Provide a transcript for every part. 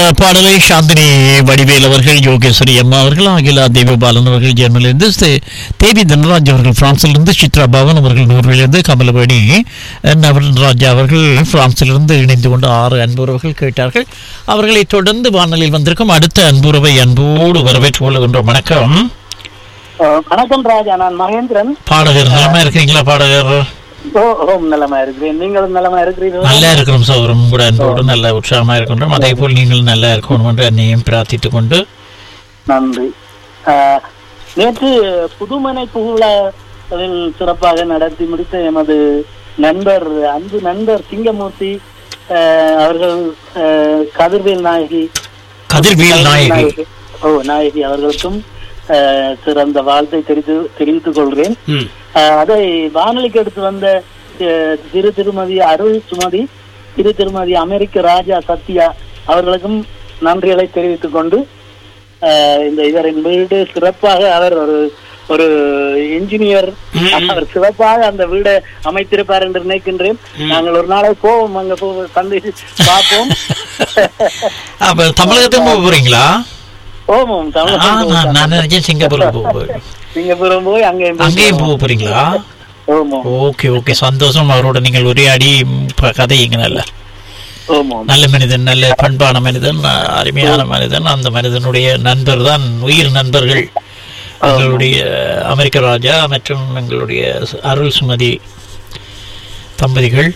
பாடலை சாந்தினி வடிவேல் அவர்கள் யோகேஸ்வரி அம்மா அவர்கள் அகிலா தேவபாலன் அவர்கள் ஜெர்மனிலிருந்து தே- தேவி தனராஜ் அவர்கள் பிரான்சிலிருந்து சித்ரா பவன் அவர்கள் நூர்விலிருந்து கமலவேணி நவரன்ராஜா அவர்கள் பிரான்சிலிருந்து இணைந்து கொண்டு ஆறு அன்புறவர்கள் கேட்டார்கள் அவர்களை தொடர்ந்து வானொலியில் வந்திருக்கும் அடுத்த அன்புறவை அன்போடு வரவேற்றுக் கொள்கின்றோம் வணக்கம் அஹ் வணக்கம் ராஜா நான் மகேந்திரன் பாடகர் நலமா இருக்கிறீங்களா பாடகர் ஓ ஓம் நலமா இருக்கிறேன் நீங்களும் நலமா இருக்கிறீர்கள் நல்லா இருக்கிறோம் சௌரம் கூட அன்போடு நல்ல உற்சாகமா இருக்கின்றோம் அதே போல் நீங்கள் நல்லா இருக்கணும் என்று அன்னையும் பிரார்த்தித்துக் கொண்டு நன்றி அஹ், நேற்று புதுமனை புகழாவில் சிறப்பாக நடத்தி முடித்த எமது நண்பர் அன்பு நண்பர் சிங்கமூர்த்தி அஹ், அவர்கள் அஹ், கதிர்வேல் நாயகி கதிர்வேல் நாயகி ஓ நாயகி அவர்களுக்கும் அஹ், சிறந்த வாழ்த்தை தெரிவித்து தெரிவித்துக் கொள்கிறேன் ம். அஹ், அதை வானொலிக்கு எடுத்து வந்த அஹ், திரு திருமதி அருள் சுமதி திரு திருமதி அமெரிக்க ராஜா சத்யா அவர்களுக்கும் நன்றிகளை தெரிவித்துக் கொண்டு அஹ், இந்த இவரின் வீடு சிறப்பாக அவர் ஒரு ஒரு இன்ஜினியர் அவர் சிறப்பாக அந்த வீடை அமைத்திருப்பார் என்று நினைக்கின்றேன் நாங்கள் ஒரு நாளை போவோம் அங்க போ சந்தை பார்ப்போம் அப்ப தமிழகத்துக்கு போக போறீங்களா ஓமம் ஆ, நான் நான் நினைச்சேன் சிங்கப்பூருக்கு போக போறேன் சிங்கப்பூரம் போய் அங்கேயும் போய் அங்கேயும் போக போறீங்களா ஓமம் ஓகே ஓகே சந்தோஷம் அவரோட நீங்கள் உரையாடி ம், ப- கதையுங்க நல்ல ஓமம் நல்ல மனிதன் நல்ல பண்பான மனிதன் அ, அருமையான மனிதன் அந்த மனிதனுடைய நண்பர் தான் உயிர் நண்பர்கள் எங்களுடைய அமெரிக்க ராஜா மற்றும் எங்களுடைய சு- அருள் சுமதி தம்பதிகள்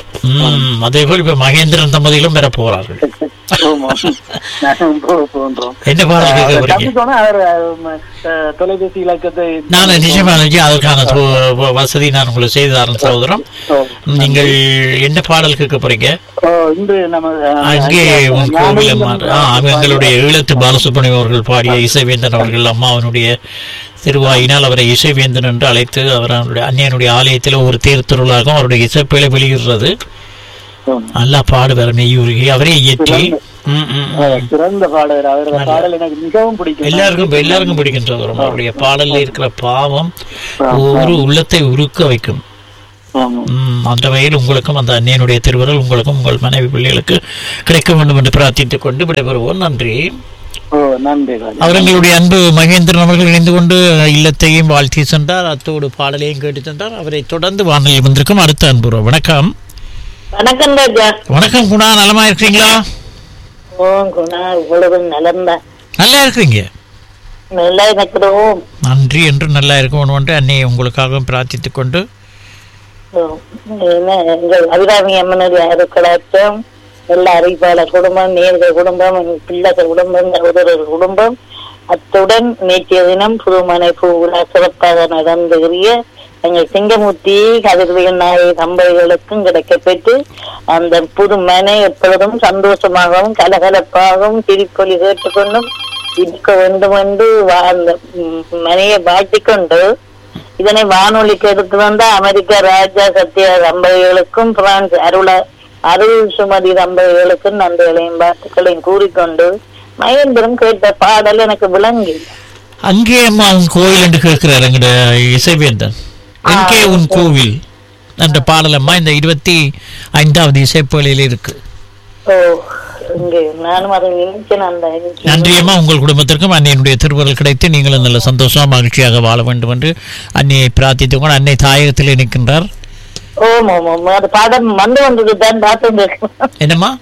ம், அதே போல் இப்ப மகேந்திரன் தம்பதிகளும் பெற போகிறார்கள் ஆமாம். நானும் போ- போன்றோம். என்ன பாடல் கேட்க அவர் போறீங்க தப்பிச்சோன்னா அவர் அஹ், அஹ், தொலைபேசி இலக்கத்தை நான் நிச்சயமா நிச்சயம் அதற்கான தொ- வ- வசதி நான் உங்களுக்கு செய்து தரேன் சகோதரம் ஓ, நீங்கள் என்ன பாடல் கேட்க போறீங்க ஓ, இன்று நம்ம அஹ், அங்கே உன் ஞானேந்திரன் கோவில் மா- ஆ, எங்களுடைய ஈழத்து பாலசுப்ரமணியம் அவர்கள் பாடிய இசைவேந்தன் அவர்கள் அம்மாவனுடைய திருவாயினால் அவரை இசைவேந்தன் என்று அழைத்து அவர் அவருடைய அன்னையனுடைய ஆலயத்தில் ஒரு தேர் திருவிழாகவும் அவருடைய இசைப்பிழை வெளியிடுறது ஆம். நல்லா பாடுவார் மெய்யூருகி அவரே இயற்றி ம், ம், ம். அஹ், சிறந்த பாடகர் அவரோட பாடல் எனக்கு மிகவும் பிடிக்கும் எல்லாருக்கும் எல்லாருக்கும் பிடிக்கின்ற ஒரு அவருடைய பாடல்ல இருக்கிற பாவம் ஒரு உள்ளத்தை உருக்க வைக்கும் ஆமாம். ம், அந்த வகையில் உங்களுக்கும் அந்த அன்னையனுடைய திருவருள் உங்களுக்கும் உங்கள் மனைவி பிள்ளைகளுக்கு கிடைக்க வேண்டும் என்று பிரார்த்தித்துக் கொண்டு விடைபெறுவோம் நன்றி ஓ நன்றி ராஜா அவர்களுடைய அன்பு மகேந்திரன் அவர்கள் இணைந்து கொண்டு இல்லத்தையும் வாழ்த்தி சென்றார் அத்தோடு பாடலையும் கேட்டு சென்றார் அவரை தொடர்ந்து வானொலியில் வந்திருக்கும் அடுத்த அன்பு உறவு. வணக்கம் வணக்கம் ராஜா வணக்கம் குணா நலமா இருக்கிறீங்களா ஓ குணா இவ்வளவு நலம்தான் நல்லா இருக்கிறீங்க நல்லா இருக்கிறோம் நன்றி என்று நல்லா இருக்கணும் என்று அன்னையை உங்களுக்காக பிரார்த்தித்துக் கொண்டு ஓ, என்ன எங்கள் அபிராமி அம்மனுடைய அருக்களாச்சம் எல்லா அறிவிப்பாளர் குடும்பம் நேர்கள் குடும்பம் எங்கள் பிள்ளைகள் குடும்பம் சகோதரர் குடும்பம் அத்துடன் நேற்றைய தினம் புதுமனை பூவிழா சிறப்பாக நடந்துகிறிய எங்கள் சிங்கமூர்த்தி கதிர்வேல் நாயக தம்பதிகளுக்கும் கிடைக்கப்பெற்று அந்த புது மனை எப்பொழுதும் சந்தோஷமாகவும் கலகலப்பாகவும் திருப்பொலி கேட்டுக்கொண்டும் இருக்க வேண்டும் என்று வா- அந்த ம், மனையை வாழ்த்திக்கொண்டு இதனை வானொலிக்கு எடுத்து வந்த அமெரிக்க ராஜா சத்யா தம்பதிகளுக்கும் பிரான்ஸ் அருள அருள் சுமதி தம்பதிகளுக்கும் நன்றிகளையும் வாழ்த்துக்களையும் கூறிக்கொண்டு மகேந்திரன் கேட்ட பாடல் எனக்கு விளங்கி அங்கே அம்மா உன் கோவில் என்று கேட்கிறார் எங்கட இசைவேந்தன் எங்கே உன் கோவில் என்ற பாடலம்மா இந்த இருபத்தி ஐந்தாவது இசைப்பொழியில் இருக்கு ஓ இங்கே நானும் அதை நினைச்சேன் அந்த நன்றி அம்மா உங்கள் குடும்பத்திற்கும் அன்னையினுடைய திருவருள் கிடைத்து நீங்களும் நல்ல சந்தோஷமா மகிழ்ச்சியாக வாழ வேண்டும் என்று அன்னையை பிரார்த்தித்துக் கொண்டு அன்னை தாயகத்தில் நிற்கின்றார் ஓம் ஓம் ஓம் அது பாடம் வந்து வந்தது தான் பார்த்து என்னம்மா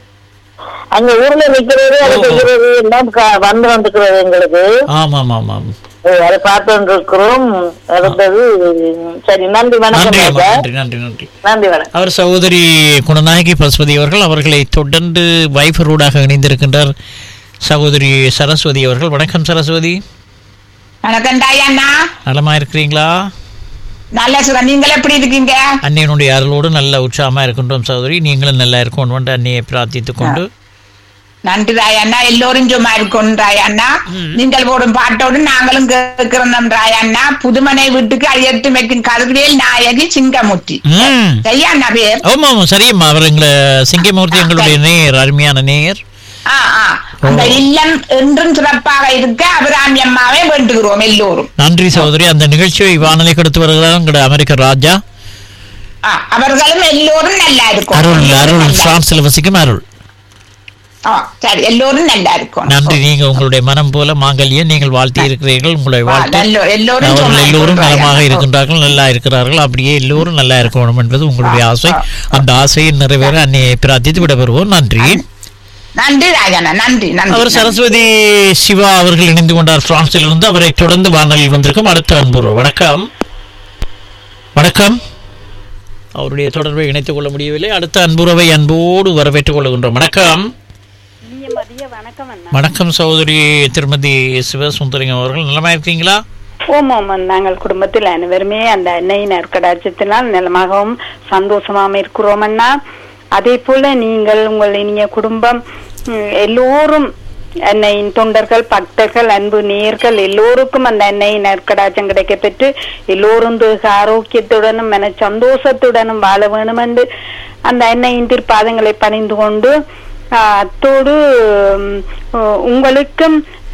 அங்க ஊர்ல நிக்கிறது அது செய்கிறது எல்லாம் க- வந்து வந்துக்கிறது எங்களுக்கு ஆமாம் ஆமாம் ஓ, அதை பார்த்து இருக்கிறோம் அடுத்தது சரி நன்றி வணக்கம் நன்றி அம்மா ராஜா நன்றி நன்றி நன்றி நன்றி வணக்கம் அவர் சகோதரி குணநாயகி பசுபதி அவர்கள் அவர்களை தொடர்ந்து வைஃபரோடாக இணைந்திருக்கின்றார் சகோதரி சரஸ்வதி அவர்கள் வணக்கம் சரஸ்வதி வணக்கம் தாயண்ணா நலமா இருக்கிறீங்களா நல்ல சுகம் நீங்கள் எப்படி இருக்கீங்க அன்னையனுடைய அருளோடு நல்ல உற்சாகமா இருக்கின்றோம் சகோதரி நீங்களும் நல்லா இருக்கணும் என்று அன்னையை பிரார்த்தித்துக் கொண்டு நன்றி ராயண்ணா எல்லோரும் சும்மா இருக்கணும் ராயண்ணா நீங்கள் போடும் பாட்டோடு நாங்களும் கேட்கிறோம் ராயண்ணா புதுமனை வீட்டுக்கு அழியத்து வைக்கும் கருவேல் நாயகி சிங்கமுத்தி ம் சரியா அண்ணா பேர் ஆமா ஆமா சரிம்மா அவர் எங்களை சிங்கமூர்த்தி எங்களுடைய நேயர் அருமையான நேயர் ஆ, ஆ. அந்த இல்லம் என்றும் சிறப்பாக இருக்க அபிராமி அம்மாவை வேண்டுகிறோம் எல்லோரும் நன்றி சகோதரி அந்த நிகழ்ச்சியை வானொலி கொடுத்து வருகிறார் எங்களுடைய அமெரிக்க ராஜா ஆ, அவர்களும் எல்லோரும் நல்லா இருக்கும் அருள் அருள் நல்லா. பிரான்சில் வசிக்கும் அருள் ஆ, சரி எல்லோரும் நல்லா இருக்கும் நன்றி நீங்க உங்களுடைய மனம் போல மாங்கல்யம் நீங்கள் வாழ்த்தி இருக்கிறீர்கள் உங்களை வா, வாழ்த்து எல்லோ- எல்லோரும் அவர்கள் சும்மா எல்லோரும் இருக்கிறாங்க. நலமாக இருக்கின்றார்கள் நல்லா இருக்கிறார்கள் அப்படியே எல்லோரும் நல்லா இருக்கணும் என்பது உங்களுடைய ஆசை அந்த ஆசையை நிறைவேற அன்னையை பிரார்த்தித்து விடைபெறுவோம் நன்றி நன்றி ராஜண்ணா நன்றி நன்றி அவர் சரஸ்வதி சிவா அவர்கள் இணைந்து கொண்டார் பிரான்சில் இருந்து அவரை தொடர்ந்து வானொலியில் வந்திருக்கும் அடுத்த அன்புறவு வணக்கம் வணக்கம் அவருடைய தொடர்பை இணைத்துக் கொள்ள முடியவில்லை அடுத்த அன்புறவை அன்போடு வரவேற்றுக் கொள்கின்றோம் வணக்கம் இனிய மதிய வணக்கம் அண்ணா வணக்கம் சகோதரி திருமதி சிவசுந்தரிங்க அவர்கள் நலமா இருக்கீங்களா ஓம் ஓம் நாங்கள் குடும்பத்தில் அனைவருமே அந்த எண்ணெய் நற்கடாட்சத்தினால் நலமாகவும் சந்தோஷமாகவும் இருக்கிறோம் அண்ணா அதே போல நீங்கள் உங்கள் இனிய குடும்பம் ம், எல்லோரும் அன்னையின் தொண்டர்கள் பக்தர்கள் அன்பு நேர்கள் எல்லோருக்கும் அந்த அன்னையின் நற்கடாட்சம் கிடைக்க பெற்று எல்லோரும் தேக ஆரோக்கியத்துடனும் மன சந்தோஷத்துடனும் வாழ வேணும் என்று அந்த அன்னையின் திருப்பாதங்களை பணிந்து கொண்டு ஆஹ், அத்தோடு ம், உ- உங்களுக்கும்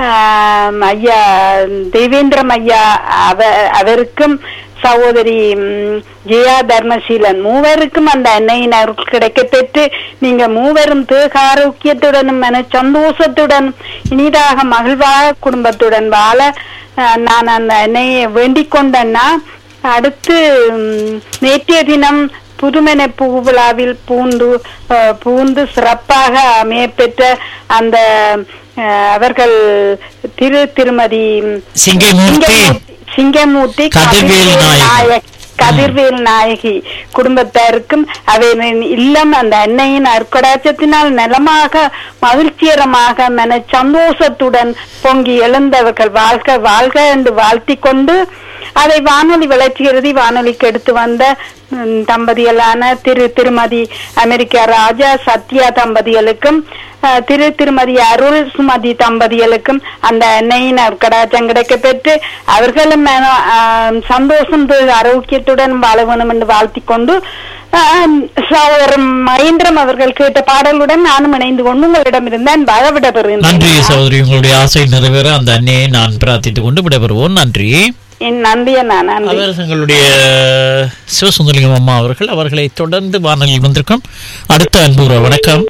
ஆம், ஐயா தேவேந்திரம் ஐயா அவ அவருக்கும் சகோதரி ம், ஜெயா தர்மசீலன் மூவருக்கும் அந்த அன்னையின் அருள் கிடைக்க பெற்று நீங்க மூவரும் தேக ஆரோக்கியத்துடனும் மன சந்தோஷத்துடன் இனிதாக மகிழ்வாக குடும்பத்துடன் வாழ ஆஹ், நான் அந்த அன்னையை வேண்டிக் கொண்டேன்னா அடுத்து ம், நேற்றைய தினம் புதுமனை பூவிழாவில் பூந்து அஹ், பூந்து சிறப்பாக அமையப்பெற்ற அந்த அஹ், அவர்கள் திரு திருமதி ம், சிங்கைமூர்த்தி சிங்கமூர்த்தி கதிர்வேல் நாயகி. நாயகி கதிர்வேல் நாயகி குடும்பத்தாருக்கும் அவரின் இல்லம் அந்த அன்னையின் அற்கடாட்சத்தினால் நலமாக மகிழ்ச்சிகரமாக மன சந்தோஷத்துடன் பொங்கி எழுந்தவர்கள் வாழ்க வாழ்க என்று வாழ்த்திக் கொண்டு அதை வானொலி வளர்ச்சியிறுதி வானொலிக்கு எடுத்து வந்த ம், தம்பதிகளான திரு திருமதி அமெரிக்கா ராஜா சத்யா தம்பதிகளுக்கும் அஹ், திரு திருமதி அருள் சுமதி தம்பதிகளுக்கும் அந்த அன்னையின் கடாச்சம் கிடைக்க பெற்று அவர்களும் மன- ஆஹ், சந்தோஷம் திரு ஆரோக்கியத்துடன் வாழ வேணும் என்று வாழ்த்திக் கொண்டு ஆஹ், சகோதரர் மகேந்திரம் அவர்கள் கேட்ட பாடலுடன் நானும் இணைந்து கொண்டு உங்களிடமிருந்து அன்பாக நன்றி விடப்பெறுகிறேன் சகோதரி உங்களுடைய ஆசை நிறைவேற அந்த அன்னையை நான் பிரார்த்தித்துக் கொண்டு விடைபெறுவோம் நன்றி என் நன்றிய நான் நன்றி அவர் எங்களுடைய சிவசுந்தரிகம் அம்மா அவர்கள் அவர்களை தொடர்ந்து வானொலியில் வந்திருக்கும் அடுத்த அன்புற வணக்கம்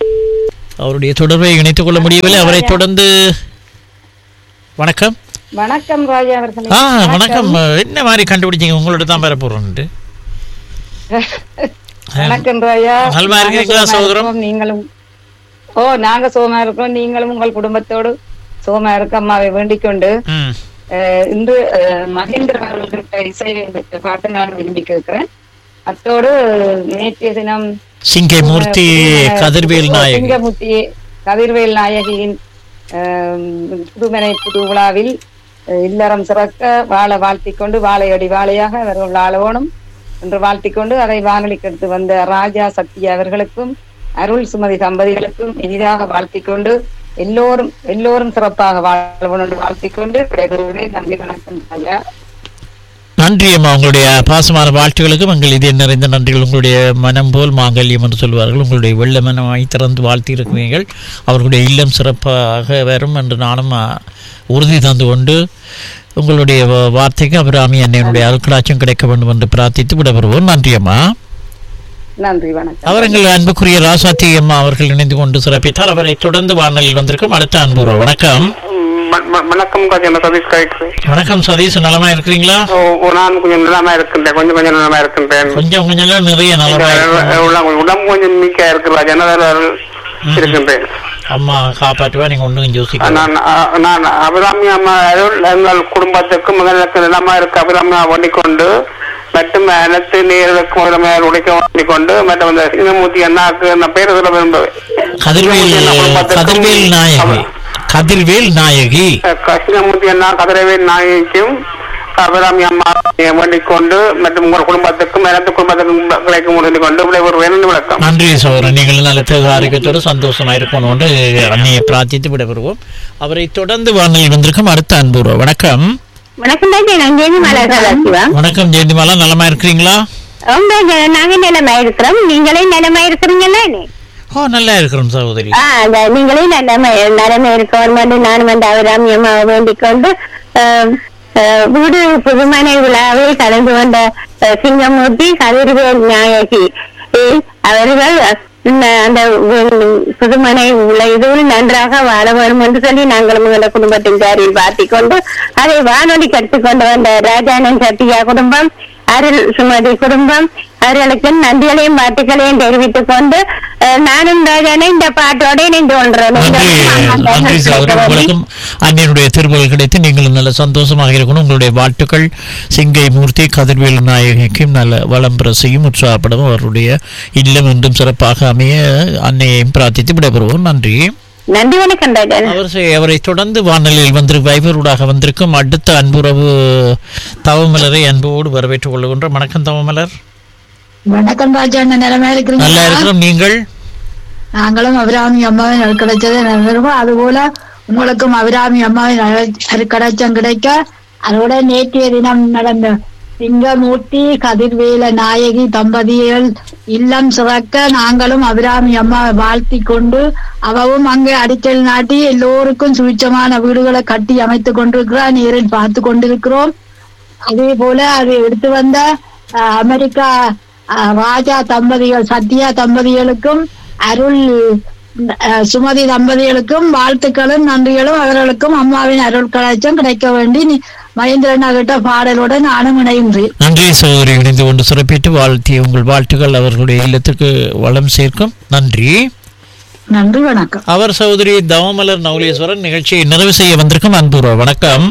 அவருடைய தொடர்பை இணைத்துக் கொள்ள முடியவில்லை அவரை தொடர்ந்து வணக்கம் வணக்கம் ராஜா அவர்களே ஆ வணக்கம் என்ன மாதிரி கண்டுபிடிச்சீங்க உங்களோட தான் பெற போறோம்ட்டு வணக்கம் ராஜா நலமா நாங்க இருக்கீங்களா, சுகமா சகோதரம்? இருக்கோம், நீங்களும் ஓ நாங்க சுகமா இருக்கோம் நீங்களும் உங்கள் குடும்பத்தோடு சுகமா இருக்க அம்மாவை வேண்டிக் கொண்டு ம் அஹ், இன்று அஹ், மகேந்திர அவர்கள்கிட்ட இசை இந்த பாட்டு நான் விரும்பி கேட்கிறேன் அத்தோடு நேற்றைய தினம் சிங்கை மூர்த்தி கதிர்வேல் நாயகி சிங்கமுத்தி கதிர்வேல் நாயகியின் அஹ், புதுமனை புது விழாவில் அஹ், இல்லறம் சிறக்க வாழ வாழ்த்திக் கொண்டு வாழையடி வாழையாக அவர்கள் வாழவோனும் என்று வாழ்த்திக் கொண்டு அதை வானொலிக்கு எடுத்து வந்த ராஜா சத்யா அவர்களுக்கும் அருள் சுமதி தம்பதிகளுக்கும் இனிதாக வாழ்த்திக் கொண்டு எல்லோரும் எல்லோரும் சிறப்பாக வாழவோம் என்று வாழ்த்திக் கொண்டு விடைபெறுகிறேன் நன்றி வணக்கம் ராஜா நன்றி அம்மா உங்களுடைய பாசமான வாழ்த்துகளுக்கும் எங்கள் இதே நிறைந்த நன்றிகள் உங்களுடைய மனம் போல் மாங்கல்யம் என்று சொல்வார்கள் உங்களுடைய வெள்ள மனமாய் திறந்து வாழ்த்தி இருக்கிறீர்கள் அவர்களுடைய இல்லம் சிறப்பாக வரும் என்று நானும் ஆ, உறுதி தந்து கொண்டு உங்களுடைய வா- வார்த்தைக்கு அபிராமி அன்னையனுடைய அருட்கடாட்சியம் கிடைக்க வேண்டும் என்று பிரார்த்தித்து விடைபெறுவோம் நன்றி அம்மா நன்றி வணக்கம் அவர் எங்கள் அன்புக்குரிய ராசாத்தி அம்மா அவர்கள் இணைந்து கொண்டு சிறப்பித்தார் அவரை தொடர்ந்து வானொலியில் வந்திருக்கும் அடுத்த அன்புறோ வணக்கம் ம- ம- வணக்கம் கொஞ்சம் நான் சதீஷ் கழிக்கிறேன் வணக்கம் சதீஷ் நலமா இருக்கிறீங்களா ஓ, ஓ, நான் கொஞ்சம் நிலமா இருக்கின்றேன் கொஞ்சம் கொஞ்சம் நிலமா இருக்கின்றேன் கொஞ்சம் கொஞ்சம் நிறைய நலமா இருக்கிறீங்க. உள்ள- உடம்பு கொஞ்சம் மீக்கா இருக்கிறா ஜனதால் இருக்கின்றேன் அம்மா காப்பாற்றுவா நீங்க ஒண்ணும் யோசிக்க நான் அ- நான் அபிராமி அம்மா அருள் எங்கள் குடும்பத்துக்கும் மகனுக்கு நிலமா இருக்க அபிராமியா கொண்டு மற்றும் அனைத்து நேர்களுக்கும் அபிராமியார் உடைக்க கொண்டு மற்றும் இந்த சிங்கமூர்த்தி அண்ணாக்கு நான் பேர் சொல்ல விரும்புவேன் கதிர்வேல் சிங்கமூர்த்தி அண்ணா குடும்பத்துக்கும் கதிர்வேல் நாயகி அவ- கதிர்வேல் நாயகி கிருஷ்ணமூர்த்தி அண்ணா கதிரவேல் நாயகிக்கும் அபிராமி அம்மா வேண்டிக் கொண்டு மற்றும் உங்கள் குடும்பத்துக்கும் எனது குடும்பத்துக்கும் கிடைக்கும் வேண்டிக் கொண்டு இப்படி ஒரு வேணும் விளக்கம் நன்றி சோதரன் நீங்கள் நல்ல தேக ஆரோக்கியத்தோடு சந்தோஷமா இருக்கணும் என்று அன்னையை பிரார்த்தித்து விடைபெறுவோம் அவரை தொடர்ந்து வானொலி வந்திருக்கும் அடுத்த அன்புறோ வணக்கம் வணக்கம் தாங்க நான் ஜெயந்தி மாலா சதாசிவா வணக்கம் ஜெயந்திமாலா நலமா இருக்கிறீங்களா ரொம்ப ஜ- நாங்க நிலமா இருக்கிறோம் நீங்களே நிலமா இருக்கிறீங்களா ஓ நல்லா இருக்கிறோம் சகோதரி ஆ அந்த நீங்களே நிலமா நிலமா இருக்கணும் வந்து நானும் வந்து அவராமி அம்மாவை வேண்டிக் கொண்டு ஆஹ், ஆஹ், வீடு புதுமனை விழாவில் கலந்து கொண்ட ஆஹ், சிங்கமூர்த்தி கதிர்வேல் நாயகி ஏ, அவர்கள் ந- அந்த உம், புதுமனை உள்ள இதுவும் நன்றாக வாழ வேண்டும் என்று சொல்லி நாங்களும் எங்கள் குடும்பத்தின் பேரில் பார்த்திக் கொண்டு அதை வானொலி கற்றுக்கொண்டு வந்த ராஜானன் சத்யா குடும்பம் அருள் சுமதி குடும்பம் அவர்களுக்கு நன்றிகளையும் வாழ்த்துக்களையும் தெரிவித்துக் கொண்டு அஹ், நானும் ராஜானே இந்த பாட்டோட இணைந்து கொள்றேன் நன்றி நன்றி சகோதரி உங்களுக்கும் அன்னையனுடைய திருவள்ளுவர் கிடைத்து நீங்களும் நல்ல சந்தோஷமாக இருக்கணும் உங்களுடைய வாழ்த்துக்கள் சிங்கை மூர்த்தி கதிர்வேலு நாயகிக்கும் நல்ல வளம் பிரசையும் உற்சாகப்படவும் அவருடைய இல்லம் என்றும் சிறப்பாக அமைய அன்னையையும் பிரார்த்தித்து விடைபெறுவோம் நன்றி நன்றி வணக்கம் ராஜானே அவர் செ- அவரை தொடர்ந்து வானொலியில் வந்து வைபரூடாக வந்திருக்கும் அடுத்த அன்புறவு தவமலரை அன்போடு வரவேற்றுக் கொள்கின்ற வணக்கம் தவமலர் வணக்கம் ராஜா என்ன நிலைமை நல்லா இருக்கிறீங்க இருக்கிறோம் நீங்கள் நாங்களும் அபிராமி அம்மாவின் அருள் கிடைச்சதை நினைக்கிறோம் அதுபோல உங்களுக்கும் அபிராமி அம்மாவின் அருள் அருள் கிடைச்சம் கிடைக்க அதோட நேற்றைய தினம் நடந்த சிங்கமூர்த்தி கதிர்வேல நாயகி தம்பதிகள் இல்லம் சிறக்க நாங்களும் அபிராமி அம்மாவை வாழ்த்தி கொண்டு அவவும் அங்கே அடிக்கல் நாட்டி எல்லோருக்கும் சுவிச்சமான வீடுகளை கட்டி அமைத்துக் கொண்டிருக்கிறார் நேரில் பார்த்து கொண்டிருக்கிறோம் அதே போல அதை எடுத்து வந்த அஹ், அமெரிக்கா அஹ், ராஜா தம்பதிகள் சத்யா தம்பதிகளுக்கும் அருள் அஹ், சுமதி தம்பதிகளுக்கும் வாழ்த்துக்களும் நன்றிகளும் அவர்களுக்கும் அம்மாவின் அருள் கலாச்சம் கிடைக்க வேண்டி நி- மகேந்திரன் கிட்ட பாடலுடன் நானும் இணைகின்றேன் நன்றி சகோதரி இணைந்து கொண்டு சிறப்பித்து வாழ்த்திய உங்கள் வாழ்த்துக்கள் அவர்களுடைய இல்லத்திற்கு வளம் சேர்க்கும் நன்றி நன்றி வணக்கம் அவர் சகோதரி தவமலர் நவலேஸ்வரன் நிகழ்ச்சியை நிறைவு செய்ய வந்திருக்கும் அன்புறவு வணக்கம்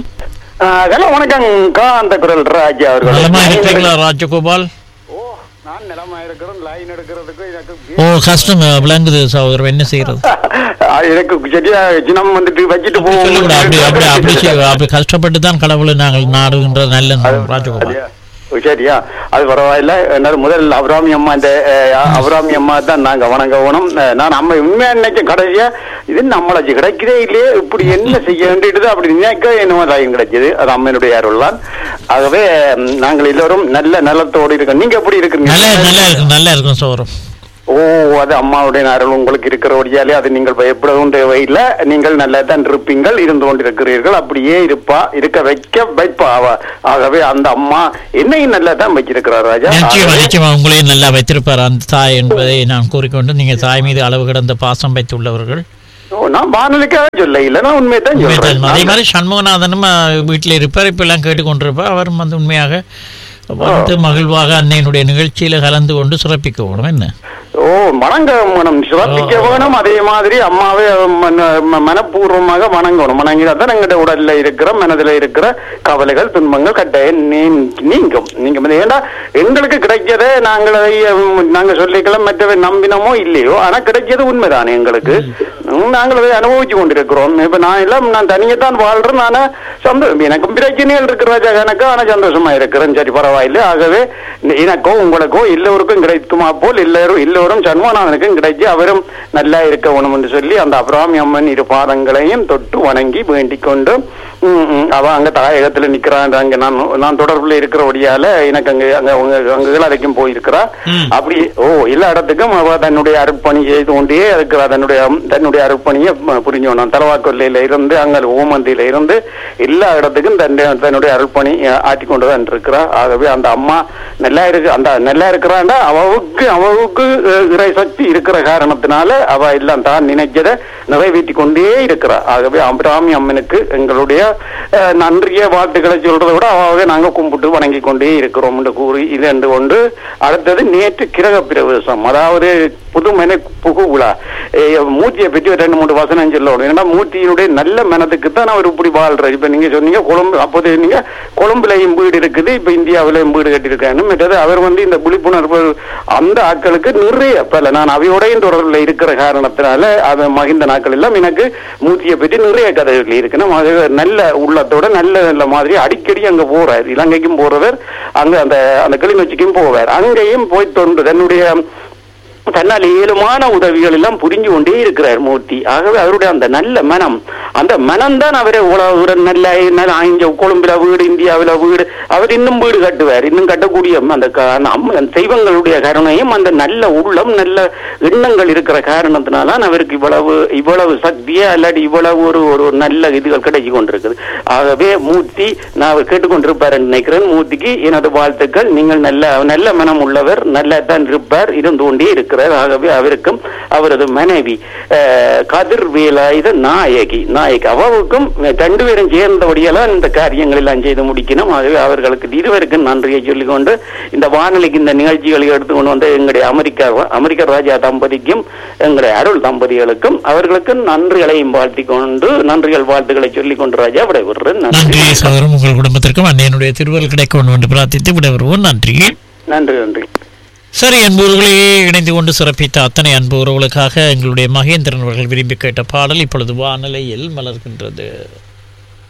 ஹலோ வணக்கம் காந்த குரல் ராஜா நலமா இருக்கிறீங்களா அவர்கள் ராஜகோபால் நான் நிலமா இருக்கிறேன் லைன் எடுக்கிறதுக்கு எனக்கு ஓ கஷ்டம் விளங்குது சகோதரர் என்ன செய்யறது ஆ, எனக்கு சரியா சினம் வந்துட்டு வச்சுட்டு அப்படி சொல்லக்கூடாது அப்படி அப்படி அப்படி போவோம் செய்ய- அப்படி கஷ்டப்பட்டு தான் கடவுளை நாங்கள் நாடுகின்ற நல்ல ராஜகோபால் சரியா? சரியா அது பரவாயில்ல என்னால முதல் அபிராமி அம்மா இந்த அஹ், அபிராமி அம்மா தான் நாங்க வணங்கணும் அஹ், நான் நம்ம உண்மையா நினைச்ச கடைசியா இது நம்மளுக்கு கிடைக்கிறே இல்லையே இப்படி என்ன செய்ய வேண்டியது அப்படி நினைக்க என்னமோ தாயம் கிடைச்சது அது அம்மனுடைய அருள் தான் ஆகவே ம், நாங்கள் எல்லோரும் நல்ல நலத்தோடு இருக்கோம் நீங்க எப்படி நல்லா நல்லா இருக்கிறீங்க இருக்கும் நல்லா இருக்கும் சோரம் ஓ அது அம்மாவுடைய அருள் உங்களுக்கு இருக்கிறபடியாலே அது நீங்கள் பயப்படவும் தேவையில்லை நீங்கள் நல்லா தான் இருப்பீங்கள் இருந்து கொண்டிருக்கிறீர்கள் அப்படியே இருப்பா இருக்க வைக்க வைப்பா அவ ஆகவே அந்த அம்மா என்னையும் நல்லா தான் வச்சிருக்கிறார் ராஜா நிச்சயமா ஆகவே- நிச்சயமா உங்களையும் நல்லா வைத்திருப்பார் அந்த தாய் என்பதை நான் கூறிக்கொண்டு நீங்க தாய் மீது அளவு கடந்த பாசம் வைத்துள்ளவர்கள் ஓ, நான் வானொலிக்காக சொல்ல இல்ல நான் உண்மையை தான் சொல்றேன் அதே மாதிரி சண்முகநாதனும் வீட்டில் இருப்பார் இப்ப எல்லாம் கேட்டுக்கொண்டிருப்பார் அவரும் வந்து உண்மையாக வந்து மகிழ்வாக அன்னையினுடைய நிகழ்ச்சியில கலந்து கொண்டு சிறப்பிக்க வேணும் என்ன ஓ வணங்க வேணும் சிறப்பிக்க வேணும் அதே மாதிரி அம்மாவை மன- ம- மனப்பூர்வமாக வணங்கணும் வணங்கினா தான் எங்கட உடல்ல இருக்கிற மனதுல இருக்கிற கவலைகள் துன்பங்கள் கட்டாயம் நீ- நீங்கும் நீங்க வந்து ஏண்டா எங்களுக்கு கிடைச்சதை நாங்கள் அதை, உம், நாங்க சொல்லிக்கலாம் மற்றவை நம்பினமோ இல்லையோ ஆனா கிடைச்சது உண்மைதானே எங்களுக்கு உம், நாங்கள் அதை அனுபவிச்சு கொண்டிருக்கிறோம் இப்ப நான் எல்லாம் நான் தனியே தான் வாழ்றேன் ஆனா சந்தோஷம் எனக்கும் பிரச்சனைகள் இருக்கிற எனக்கு ஆனா சந்தோஷமா இருக்கிறேன் சரி பரவாயில்லை ஆகவே எனக்கோ உங்களுக்கோ எல்லோருக்கும் கிடைக்குமா போல் எல்லாரும் எல்லோரும் சண்முகநாதனுக்கும் கிடைச்சு அவரும் நல்லா இருக்க வேணும் என்று சொல்லி அந்த அபிராமி அம்மன் இரு பாதங்களையும் தொட்டு வணங்கி வேண்டிக் கொண்டு ம், ம், அவ அங்க தாயகத்துல நிக்கிறான் அங்க நான் நான் தொடர்புல இருக்கிறபடியால எனக்கு அங்க அங்க அவங்க அங்க வரைக்கும் போயிருக்கிறா அப்படி ஓ எல்லா இடத்துக்கும் அவ தன்னுடைய அர்ப்பணி செய்து கொண்டே இருக்கிறா தன்னுடைய தன்னுடைய அர்ப்பணியை புரிஞ்சோணும் தலவாக்கொல்லையில இருந்து அங்க ஓமந்தியில இருந்து எல்லா இடத்துக்கும் தன்னுடைய தன்னுடைய அர்ப்பணி ஆட்டி கொண்டு தான் இருக்கிறா ஆகவே அந்த அம்மா நல்லா இருக்கு அந்த நல்லா இருக்கிறாண்டா அவவுக்கு அவவுக்கு அஹ், இறை சக்தி இருக்கிற காரணத்தினால அவ எல்லாம் தான் நினைச்சதை நிறைவேற்றி கொண்டே இருக்கிறா ஆகவே அபிராமி அம்மனுக்கு எங்களுடைய அஹ், நன்றிய வாழ்த்துக்களை சொல்றதை விட அவாவே நாங்க கும்பிட்டு வணங்கி கொண்டே இருக்கிறோம் என்று கூறி இது என்று கொண்டு அடுத்தது நேற்று கிரக பிரவேசம் அதாவது புதுமனை புகு விழா அஹ், மூர்த்தியை பற்றி ஒரு ரெண்டு மூணு வசனம் சொல்லணும் ஏன்னா மூர்த்தியினுடைய நல்ல மனதுக்கு தான் அவர் இப்படி வாழ்றாரு இப்ப நீங்க சொன்னீங்க கொழும்பு அப்போது நீங்க கொழும்புலையும் வீடு இருக்குது இப்ப இந்தியாவிலையும் வீடு கட்டியிருக்காங்க மற்றது அவர் வந்து இந்த விழிப்புணர்வு அந்த ஆட்களுக்கு நிறைய பல நான் அவையோடையும் தொடர்பில் இருக்கிற காரணத்தினால அது மகிந்த நாட்கள் எல்லாம் எனக்கு மூர்த்தியை பற்றி நிறைய கதைகள் இருக்கு நம்ம அது நல்ல உள்ளத்தோட நல்ல நல்ல மாதிரி அடிக்கடி அங்க போறார் இலங்கைக்கும் போறவர் அங்க அந்த அந்த கிளிநொச்சிக்கும் போவார் அங்கேயும் போய் தொண்டு தன்னுடைய தன்னால் இயலுமான உதவிகள் எல்லாம் புரிஞ்சு கொண்டே இருக்கிறார் மூர்த்தி ஆகவே அவருடைய அந்த நல்ல மனம் அந்த மனம்தான் அவரை இவ்வளவு ஒரு நல்ல நல்ல இங்க கொழும்புல வீடு இந்தியாவுல வீடு அவர் இன்னும் வீடு கட்டுவார் இன்னும் கட்டக்கூடிய அந்த க- அந்த அம்ம- அந்த தெய்வங்களுடைய கருணையும் அந்த நல்ல உள்ளம் நல்ல எண்ணங்கள் இருக்கிற காரணத்தினால அவருக்கு இவ்வளவு இவ்வளவு சக்தியா இல்லாட்டி இவ்வளவு ஒரு ஒரு நல்ல இதுகள் கிடைச்சு கொண்டிருக்குது ஆகவே மூர்த்தி நான் கேட்டுக்கொண்டிருப்பார் நினைக்கிறேன் மூர்த்திக்கு எனது வாழ்த்துக்கள் நீங்கள் நல்ல நல்ல மனம் உள்ளவர் நல்லா தான் இருப்பார் இருந்து கொண்டே இருக்கிறார் ஆகவே அவருக்கும் அவரது மனைவி அஹ், கதிர்வேலாயுத நாயகி நாயகி அவருக்கும் ரெண்டு பேரும் சேர்ந்தபடியெல்லாம் இந்த காரியங்கள் எல்லாம் செய்து முடிக்கணும் ஆகவே அவர்களுக்கு இருவருக்கும் நன்றியை சொல்லிக்கொண்டு இந்த வானொலிக்கு இந்த நிகழ்ச்சிகளை எடுத்துக்கொண்டு வந்த எங்களுடைய அமெரிக்கா அமெரிக்க ராஜா தம்பதிக்கும் எங்களுடைய அருள் தம்பதிகளுக்கும் அவர்களுக்கு நன்றிகளையும் வாழ்த்திக் கொண்டு நன்றிகள் வாழ்த்துக்களை சொல்லிக் கொண்டு ராஜா விடைபெறுறேன் நன்றி நன்றி சகோதரன் உங்கள் குடும்பத்திற்கும் அன்னையனுடைய திருவள் கிடைக்க வேண்டும் என்று பிரார்த்தித்து விடைபெறுவோம் நன்றி நன்றி நன்றி சரி அன்புறவுகளே இணைந்து கொண்டு சிறப்பித்த அத்தனை அன்பு உறவுகளுக்காக எங்களுடைய மகேந்திரன் அவர்கள் விரும்பி கேட்ட பாடல் இப்பொழுது வானிலையில் மலர்கின்றது